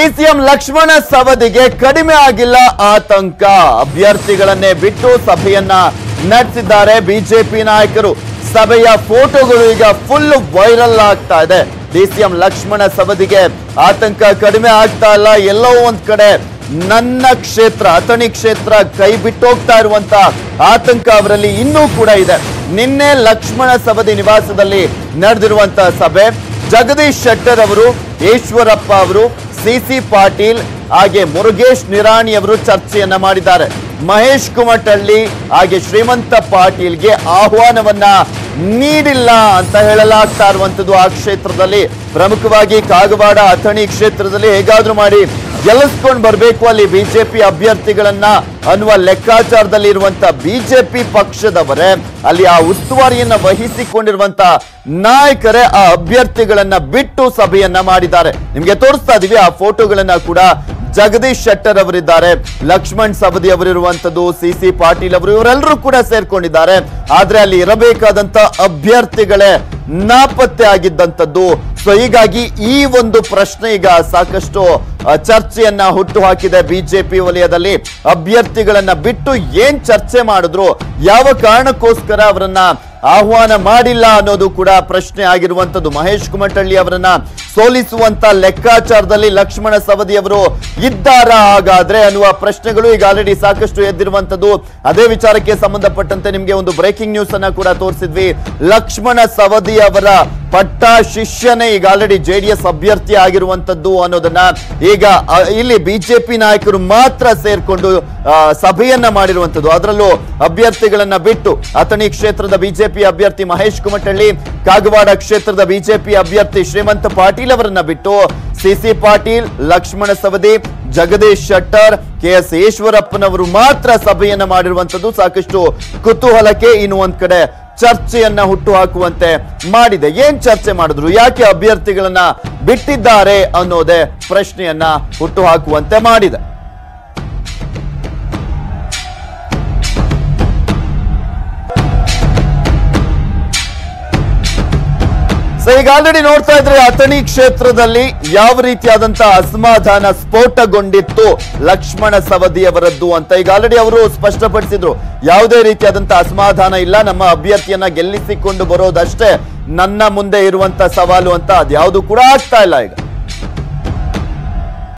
DCM Lakshmana ಸವದಿಗೆ ಕಡಿಮೆ ಆಗಿಲ್ಲ ಆತಂಕ ಅಭ್ಯರ್ಥಿಗಳನ್ನೇ ಬಿಟ್ಟು ಸಭೆಯನ್ನ ನಡೆಸಿದ್ದಾರೆ ಬಿಜೆಪಿ ನಾಯಕರು ಸಭೆಯ ಫೋಟೋಗಳು ಈಗ ಫುಲ್ ವೈರಲ್ ಆಗ್ತಾ ಇದೆ ಡಿಸಿಎಂ ಲಕ್ಷ್ಮಣ ಸವದಿಗೆ ಆತಂಕ ಕಡಿಮೆ ಆಗ್ತಾ ಇಲ್ಲ ಎಲ್ಲೋ ಒಂದ್ ಕಡೆ ನನ್ನ ಕ್ಷೇತ್ರ ಅಥಣಿ ಕ್ಷೇತ್ರ ಕೈ ಬಿಟ್ಟೋಗ್ತಾ ಇರುವಂತ ಆತಂಕ ಅವರಲ್ಲಿ ಇನ್ನೂ ಕೂಡ ಇದೆ ನಿನ್ನೆ ಲಕ್ಷ್ಮಣ ಸವದಿ ನಿವಾಸದಲ್ಲಿ ನಡೆದಿರುವಂತ ಸಭೆ ಜಗದೀಶ್ ಶೆಟ್ಟರ್ ಅವರು ಈಶ್ವರಪ್ಪ ಅವರು ಸಿಸಿ ಪಾಟೀಲ್ ಹಾಗೆ ಮುರುಗೇಶ್ ನಿರಾಣಿ ಅವರು ಚರ್ಚೆಯನ್ನ ಮಾಡಿದ್ದಾರೆ ಮಹೇಶ್ ಕುಮಟಳ್ಳಿ ಹಾಗೆ ಶ್ರೀಮಂತ ಪಾಟೀಲ್ಗೆ ಆಹ್ವಾನವನ್ನ ನೀಡಿಲ್ಲ ಅಂತ ಹೇಳಲಾಗ್ತಾ ಇರುವಂತದ್ದು ಆ ಕ್ಷೇತ್ರದಲ್ಲಿ ಪ್ರಮುಖವಾಗಿ ಕಾಗವಾಡ ಅಥಣಿ ಕ್ಷೇತ್ರದಲ್ಲಿ ಹೇಗಾದ್ರೂ ಮಾಡಿ ಗೆಲ್ಲಿಸ್ಕೊಂಡು ಬರಬೇಕು ಅಲ್ಲಿ ಬಿಜೆಪಿ ಅಭ್ಯರ್ಥಿಗಳನ್ನ ಅನ್ನುವ ಲೆಕ್ಕಾಚಾರದಲ್ಲಿ ಇರುವಂತ ಬಿಜೆಪಿ ಪಕ್ಷದವರೇ ಅಲ್ಲಿ ಆ ಉಸ್ತುವಾರಿಯನ್ನ ವಹಿಸಿಕೊಂಡಿರುವಂತ ನಾಯಕರೇ ಆ ಅಭ್ಯರ್ಥಿಗಳನ್ನ ಬಿಟ್ಟು ಸಭೆಯನ್ನ ಮಾಡಿದ್ದಾರೆ ನಿಮ್ಗೆ ತೋರಿಸ್ತಾ ಇದೀವಿ ಆ ಫೋಟೋಗಳನ್ನ ಕೂಡ ಜಗದೀಶ್ ಶೆಟ್ಟರ್ ಅವರಿದ್ದಾರೆ ಲಕ್ಷ್ಮಣ್ ಸವದಿ ಅವರಿರುವಂತದ್ದು ಸಿ ಸಿ ಪಾಟೀಲ್ ಅವರು ಇವರೆಲ್ಲರೂ ಕೂಡ ಸೇರ್ಕೊಂಡಿದ್ದಾರೆ ಆದ್ರೆ ಅಲ್ಲಿ ಇರಬೇಕಾದಂತ ಅಭ್ಯರ್ಥಿಗಳೇ ನಾಪತ್ತೆ ಆಗಿದ್ದಂಥದ್ದು ಸೊ ಹೀಗಾಗಿ ಈ ಒಂದು ಪ್ರಶ್ನೆ ಈಗ ಸಾಕಷ್ಟು ಅ, ಚರ್ಚೆಯನ್ನ ಹುಟ್ಟು ಹಾಕಿದೆ ಬಿಜೆಪಿ ವಲಯದಲ್ಲಿ ಅಭ್ಯರ್ಥಿಗಳನ್ನ ಬಿಟ್ಟು ಏನ್ ಚರ್ಚೆ ಮಾಡಿದ್ರು ಯಾವ ಕಾರಣಕ್ಕೋಸ್ಕರ ಅವರನ್ನ ಆಹ್ವಾನ ಮಾಡಿಲ್ಲ ಅನ್ನೋದು ಕೂಡ ಪ್ರಶ್ನೆ ಆಗಿರುವಂತದ್ದು ಮಹೇಶ್ ಕುಮಟಳ್ಳಿ ಅವರನ್ನ ಸೋಲಿಸುವಂತ ಲೆಕ್ಕಾಚಾರದಲ್ಲಿ ಲಕ್ಷ್ಮಣ ಸವದಿ ಅವರು ಇದ್ದಾರಾ ಹಾಗಾದ್ರೆ ಅನ್ನುವ ಪ್ರಶ್ನೆಗಳು ಈಗ ಆಲ್ರೆಡಿ ಸಾಕಷ್ಟು ಎದ್ದಿರುವಂತದ್ದು ಅದೇ ವಿಚಾರಕ್ಕೆ ಸಂಬಂಧಪಟ್ಟಂತೆ ನಿಮ್ಗೆ ಒಂದು ಬ್ರೇಕಿಂಗ್ ನ್ಯೂಸ್ ಅನ್ನ ಕೂಡ ತೋರಿಸಿದ್ವಿ ಲಕ್ಷ್ಮಣ ಸವದಿ ಅವರ ಪಟ್ಟ ಶಿಷ್ಯನೇ ಈಗ ಆಲ್ರೆಡಿ ಜೆಡಿಎಸ್ ಅಭ್ಯರ್ಥಿ ಆಗಿರುವಂತದ್ದು ಅನ್ನೋದನ್ನ ಈಗ ಅ, ಇಲ್ಲಿ ಬಿಜೆಪಿ ನಾಯಕರು ಮಾತ್ರ ಸೇರ್ಕೊಂಡು ಆ, ಸಭೆಯನ್ನ ಮಾಡಿರುವಂತದ್ದು ಅದರಲ್ಲೂ ಅಭ್ಯರ್ಥಿಗಳನ್ನ ಬಿಟ್ಟು ಅಥಣಿ ಕ್ಷೇತ್ರದ ಬಿಜೆಪಿ ಅಭ್ಯರ್ಥಿ ಮಹೇಶ್ ಕುಮಟಳ್ಳಿ ಕಾಗವಾಡ ಕ್ಷೇತ್ರದ ಬಿಜೆಪಿ ಅಭ್ಯರ್ಥಿ ಶ್ರೀಮಂತ ಪಾಟೀಲ್ ಅವರನ್ನ ಬಿಟ್ಟು C C Patil Laxman Savadi Jagadish Shettar K S ಈಶ್ವರಪ್ಪನವರು ಮಾತ್ರ ಸಭೆಯನ್ನ ಮಾಡಿರುವಂತದ್ದು ಸಾಕಷ್ಟು ಕುತೂಹಲಕ್ಕೆ ಇನ್ನು ಒಂದ್ ಕಡೆ ಚರ್ಚೆಯನ್ನ ಹುಟ್ಟು ಹಾಕುವಂತೆ ಮಾಡಿದೆ ಏನ್ ಚರ್ಚೆ ಮಾಡಿದ್ರು ಯಾಕೆ ಅಭ್ಯರ್ಥಿಗಳನ್ನ ಬಿಟ್ಟಿದ್ದಾರೆ ಅನ್ನೋದೇ ಪ್ರಶ್ನೆಯನ್ನ ಹುಟ್ಟು ಹಾಕುವಂತೆ ಮಾಡಿದೆ ಸೊ ಈಗ ಆಲ್ರೆಡಿ ನೋಡ್ತಾ ಇದ್ರೆ ಅಥಣಿ ಕ್ಷೇತ್ರದಲ್ಲಿ ಯಾವ ರೀತಿಯಾದಂತಹ ಅಸಮಾಧಾನ ಸ್ಫೋಟಗೊಂಡಿತ್ತು ಲಕ್ಷ್ಮಣ ಸವದಿ ಅವರದ್ದು ಅಂತ ಈಗ ಆಲ್ರೆಡಿ ಅವರು ಸ್ಪಷ್ಟಪಡಿಸಿದ್ರು ಯಾವುದೇ ರೀತಿಯಾದಂತಹ ಅಸಮಾಧಾನ ಇಲ್ಲ ನಮ್ಮ ಅಭ್ಯರ್ಥಿಯನ್ನ ಗೆಲ್ಲಿಸಿಕೊಂಡು ಬರೋದಷ್ಟೇ ನನ್ನ ಮುಂದೆ ಇರುವಂತ ಸವಾಲು ಅಂತ ಅದ್ಯಾವುದು ಕೂಡ ಆಗ್ತಾ ಇಲ್ಲ ಈಗ